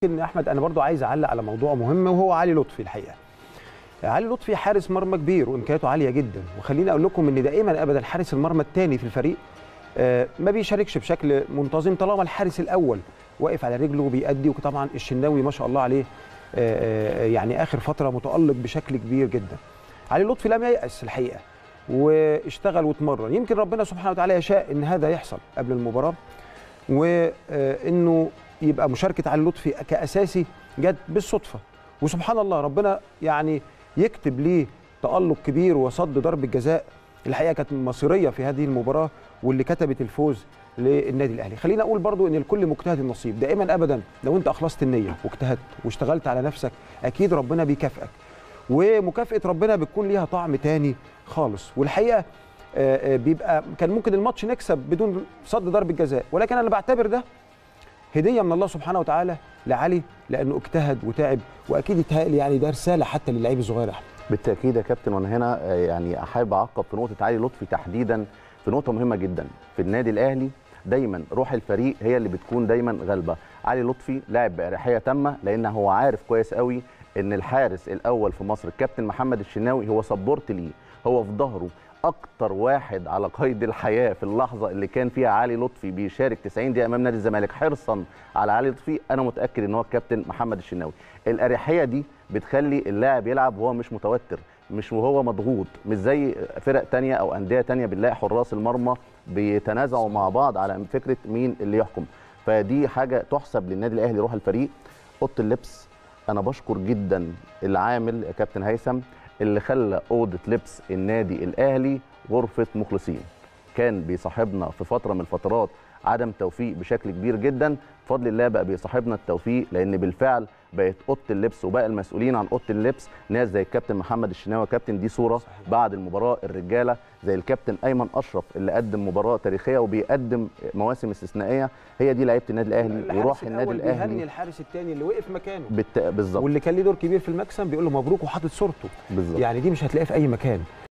لكن احمد انا برضو عايز اعلق على موضوع مهم وهو علي لطفي الحقيقه علي لطفي حارس مرمى كبير وامكانياته عاليه جدا وخليني اقول لكم ان دائما ابدا حارس المرمى الثاني في الفريق آه، ما بيشاركش بشكل منتظم طالما الحارس الاول واقف على رجله وبيأدي وطبعا الشناوي ما شاء الله عليه آه، آه، يعني اخر فتره متالق بشكل كبير جدا علي لطفي لم ييأس الحقيقه واشتغل واتمرن يمكن ربنا سبحانه وتعالى يشاء ان هذا يحصل قبل المباراه وانه يبقى مشاركه علي لطفي كاساسي جت بالصدفه وسبحان الله ربنا يعني يكتب ليه تألق كبير وصد ضربه جزاء الحقيقه كانت مصيريه في هذه المباراه واللي كتبت الفوز للنادي الاهلي خلينا اقول برضو ان الكل مجتهد النصيب دائما ابدا لو انت اخلصت النيه واجتهدت واشتغلت على نفسك اكيد ربنا بيكافئك ومكافاه ربنا بتكون ليها طعم تاني خالص والحقيقه آه، آه، بيبقى كان ممكن الماتش نكسب بدون صد ضربه جزاء ولكن انا بعتبر ده هديه من الله سبحانه وتعالى لعلي لانه اجتهد وتعب واكيد يتهيألي يعني ده رساله حتى للعيب الصغير احمد بالتاكيد يا كابتن وانا هنا آه، يعني احب اعقب في نقطه علي لطفي تحديدا في نقطه مهمه جدا في النادي الاهلي دايما روح الفريق هي اللي بتكون دايما غالبه علي لطفي لاعب باريحيه تامه لان هو عارف كويس قوي ان الحارس الاول في مصر الكابتن محمد الشناوي هو سبورت ليه هو في ظهره اكتر واحد على قيد الحياه في اللحظه اللي كان فيها علي لطفي بيشارك 90 دقيقه امام نادي الزمالك حرصا على علي لطفي انا متاكد ان هو الكابتن محمد الشناوي الاريحيه دي بتخلي اللاعب يلعب وهو مش متوتر مش وهو مضغوط مش زي فرق تانية او انديه تانية بنلاقي حراس المرمى بيتنازعوا مع بعض على فكره مين اللي يحكم فدي حاجه تحسب للنادي الاهلي روح الفريق اوضه اللبس انا بشكر جدا العامل يا كابتن هيثم اللي خلى اوضه لبس النادي الاهلي غرفه مخلصين كان بيصاحبنا في فتره من الفترات عدم توفيق بشكل كبير جدا بفضل الله بقى بيصاحبنا التوفيق لان بالفعل بقت اوضه اللبس وبقى المسؤولين عن اوضه اللبس ناس زي الكابتن محمد الشناوي كابتن دي صوره بعد المباراه الرجاله زي الكابتن ايمن اشرف اللي قدم مباراه تاريخيه وبيقدم مواسم استثنائيه هي دي لعيبه النادي الاهلي الحارس وروح النادي الأول بيهني الاهلي الحارس الثاني اللي وقف مكانه بالت... بالظبط واللي كان ليه دور كبير في المكسب بيقول له مبروك وحاطط صورته بالظبط يعني دي مش هتلاقيها في اي مكان